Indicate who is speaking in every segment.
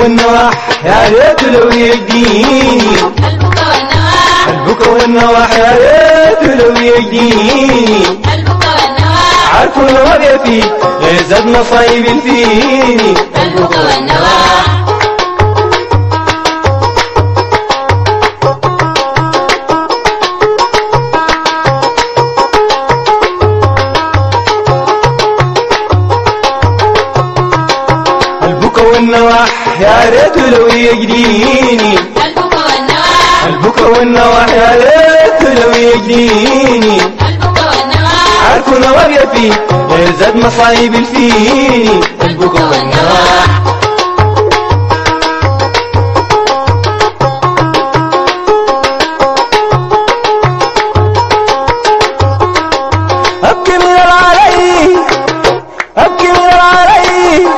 Speaker 1: والنواح يا ريت لو يهديني
Speaker 2: البكا والنواح
Speaker 1: البكا والنواح يا ريت لو يهديني
Speaker 2: البكا والنواح
Speaker 1: عارف الوضع فيه غير زاد مصايب فيني
Speaker 2: البكا والنواح
Speaker 1: البكا والنواح يا ريت لو يجديني
Speaker 2: البكا والنواح
Speaker 1: البكا والنواح يا ريت لو يجديني
Speaker 2: البكا والنواح
Speaker 1: عارف الوضع فيه غير زاد مصايب فيني
Speaker 2: البكا والنواح
Speaker 1: أبكي من العلي أبكي من العلي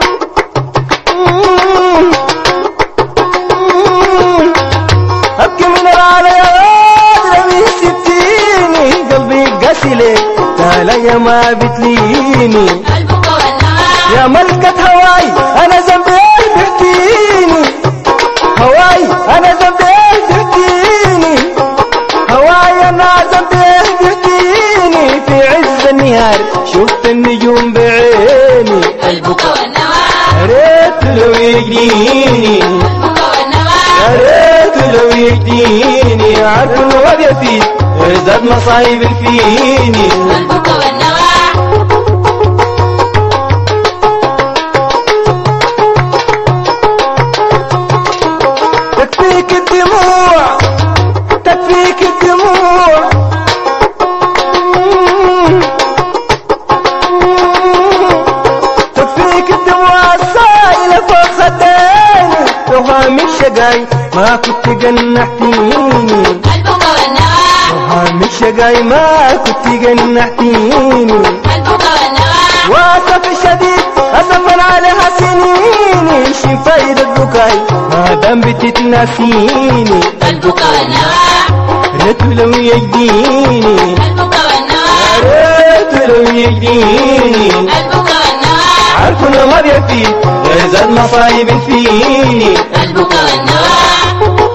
Speaker 1: أبكي من العلي غادرة من ستيني قلبي قاسي لك تالا ما بتليني
Speaker 2: البكا والنواح
Speaker 1: يا ملكة هواي أنا ذنبي إيه تحكيني هواي أنا ذنبي إيه تحكيني هواي أنا ذنبي إيه تحكيني في عز النهار شفت النجوم بعيني
Speaker 2: البكا والنواح
Speaker 1: يا ريت لو يجديني
Speaker 2: البكا والنواح
Speaker 1: يا ريت لو يجديني عارف الوضع فيه زاد مصايب فيني
Speaker 2: البكا والنواح
Speaker 1: تكفيك الدموع تكفيك الدموع تكفيك الدموع السائلة فوق خداني وهامي الشقاي ما كنت جنحتيني
Speaker 2: البكا والنواح
Speaker 1: وهامي الشقاي ما كنت جنحتيني
Speaker 2: البكا والنواح
Speaker 1: واسف شديد أزمن عليها سنيني شي فايدة البكاي ما دام بتتناسيني
Speaker 2: البكا والنواح
Speaker 1: ريت لو يجديني
Speaker 2: البكا والنواح
Speaker 1: ريت لو يجديني
Speaker 2: البكا والنواح
Speaker 1: عارف انا ما فيه غير زاد مصايب فيني
Speaker 2: البكا والنواح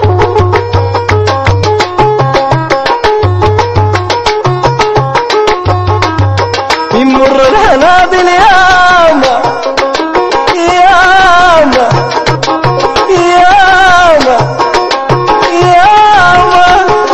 Speaker 1: يمر الهنادل ياما ياما ياما ياما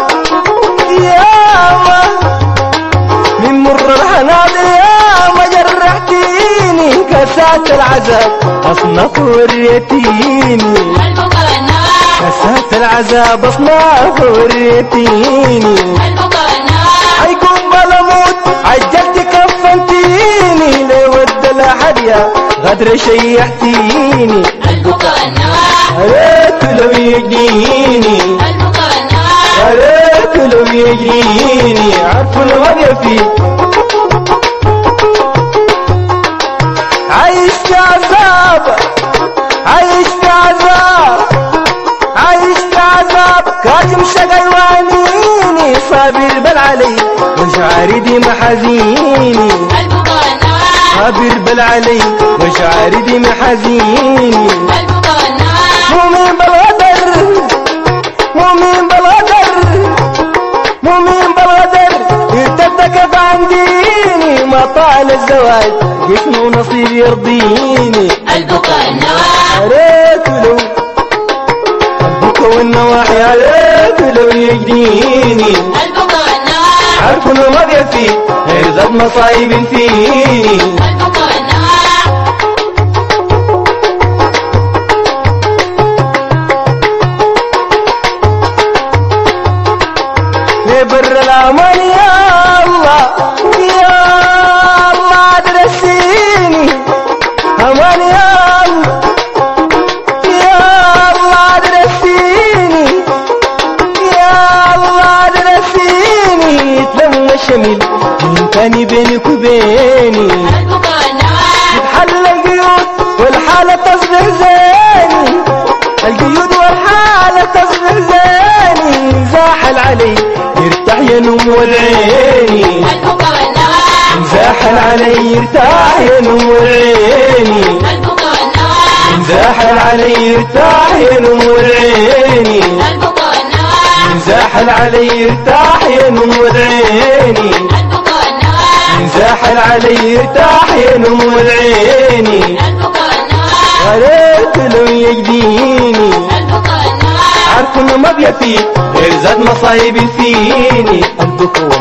Speaker 1: ياما يمر الهنادل ياما جرحتيني كاسات العذاب اصنف وريتيني
Speaker 2: البكا والنواح
Speaker 1: كاسات العذاب اصنف وريتيني
Speaker 2: البكا والنواح
Speaker 1: حيكون بلموت عجلت كفنتيني ليه ود الحديا غدر شيحتيني
Speaker 2: البكا والنواح
Speaker 1: ريت لو يجيني
Speaker 2: البكا والنواح
Speaker 1: ريت لو يجيني عارف الوضع فيه عايشت عذاب عايشت عذاب عايشت عذاب كاتم شقي وعنيني صابر بل علي وشعري دي محزيني
Speaker 2: البكا والنواح
Speaker 1: صابر بل علي وشعري دي محزيني
Speaker 2: البكا والنواح
Speaker 1: مؤمن بالغدر مؤمن بالغدر مؤمن بالغدر ارتدك عن ديني ما طال الزواج جسمه ونصيب يرضيني
Speaker 2: البكا والنواح
Speaker 1: ريت لو البكا والنواح يا ريت لو يجديني
Speaker 2: البكا والنواح
Speaker 1: عارف انه ما فيه غير زاد مصايب فيني
Speaker 2: البكا والنواح
Speaker 1: في بر الامان يا الله يا الله ادرسيني امان يا الله يا الله ادرسيني يا الله ادرسيني يتلم الشمل من تاني بينك وبيني
Speaker 2: البكا والنواح
Speaker 1: تتحل القيود والحالة تصبح زيني القيود والحالة تصبح زيني زاحل علي يرتاح ينوم والعيني
Speaker 2: البكا والنواح
Speaker 1: زاحل علي يرتاح ينوم والعيني
Speaker 2: البكا والنواح
Speaker 1: زاحل علي ارتاح يا نور عيني
Speaker 2: قلبك والنوى
Speaker 1: زاحل علي ارتاح يا نور عيني
Speaker 2: قلبك والنوى
Speaker 1: زاحل علي ارتاح يا نور عيني
Speaker 2: قلبك والنوى
Speaker 1: وريت لو يجديني
Speaker 2: قلبك والنوى
Speaker 1: عارف انه ما بيفي غير زاد مصايبي فيني قلبك